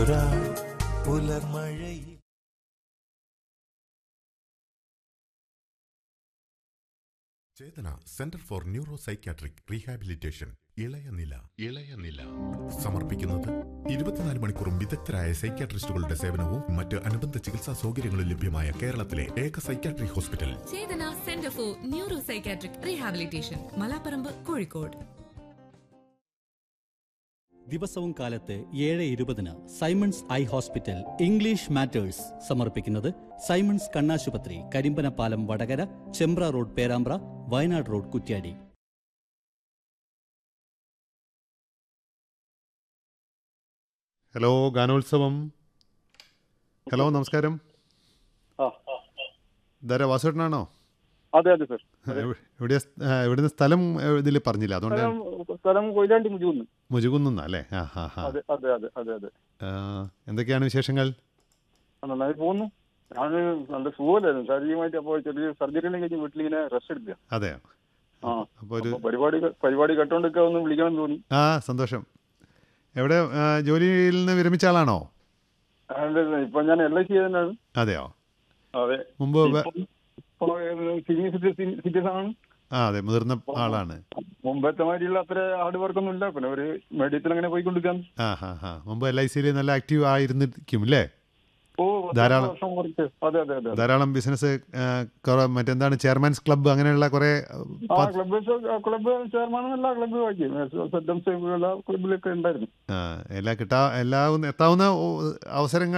പുലർമഴയിൽ Chetana centre for neuro psychiatric rehabilitation ഇളയ നില ഇളയ നില സമർപ്പിക്കുന്നത് ഇരുപത്തിനാല് മണിക്കൂറും വിദഗ്ധരായ സൈക്യാട്രിസ്റ്റുകളുടെ സേവനവും മറ്റ് അനുബന്ധ ചികിത്സാ സൗകര്യങ്ങളും ലഭ്യമായ കേരളത്തിലെ ഏക psychiatry hospital Chetana centre for neuro psychiatric rehabilitation Malaparamba Kozhikode ദിവസവും കാലത്ത് ഏഴ് ഇരുപതിന് Simons eye hospital English matters സമർപ്പിക്കുന്നത് സൈമൺസ് കണ്ണാശുപത്രി Karimbanapalam Vadakara Chembra road Perambra Wayanad road Kuttiady hello ഗാനോത്സവം ഹലോ നമസ്കാരം ആ ധാരാ വാസുവേട്ടനാണോ അതെ അതെ സർ എവിടെ എവിടുന്ന് സ്ഥലം ഇതിൽ പറഞ്ഞില്ല അതുകൊണ്ട് സ്ഥലം സ്ഥലം കൊയിലാണ്ടി മുജുകുന്ന് മുജുകുന്ന അല്ലേ ആ ഹാ ഹാ അതെ അതെ അതെ അതെ അതെ ആ, എന്തൊക്കെയാണ് വിശേഷങ്ങൾ ആ, നന്നായി പോകുന്നു ഞാൻ നല്ല സുഖമല്ലായിരുന്നു ശാരീരികമായിട്ട് അപ്പോൾ ചെറിയ സർജറി എല്ലാം കഴിഞ്ഞ് വീട്ടിലിങ്ങനെ റെസ്റ്റ് എടുക്കുക അതെയോ ആ അപ്പോൾ ഒരു അപ്പൊ പരിപാടി പരിപാടി കേട്ടോണ്ടൊക്കെ ഒന്ന് വിളിക്കണം തോന്നി ആ സന്തോഷം എവിടെ ആ, ജോലിയിൽ നിന്ന് വിരമിച്ച ആളാണോ അതെ, ഇപ്പൊ ഞാൻ എൽ ഐ സി ചെയ്തതാണ് അതെയോ അതെ മുമ്പ് വേ- ഇപ്പൊ സീനിയർ സിറ്റിസൺ ആണ് ആ അതെ മുതിർന്ന ആളാണ് മുമ്പത്തെ മാതിരിയുള്ള അത്ര ഹാർഡ് വർക്ക് ഒന്നും ഇല്ല പിന്നെ ഒരു മെഡിക്കൽ അങ്ങനെ പോയിക്കൊണ്ടിരിക്കാൻ ആ ഹാ ഹാ മുമ്പ് എൽ ഐ സിയിൽ നല്ല ആക്റ്റീവ് ആയിരുന്നിരിക്കും അല്ലേ ഓ പത്ത് ധാരാളം. വർഷം വർക്ക് അതെ അതെ അതെ ധാരാളം ബിസിനസ് മറ്റെന്താണ് ചെയർമാൻസ് ക്ലബ്ബ് അങ്ങനെയുള്ള കുറേ ആ ക്ലബ്ബ് ക്ലബ്ബ് ചെയർമാനും എല്ലാ ക്ലബ്ബും ആക്കി സെറ്റംസ് എല്ലാ ക്ലബ്ബിലൊക്കെ ഉണ്ടായിരുന്നു ആ, എല്ലാ കിട്ടാ എല്ലാ എത്താവുന്ന ഓ- അവസരങ്ങൾ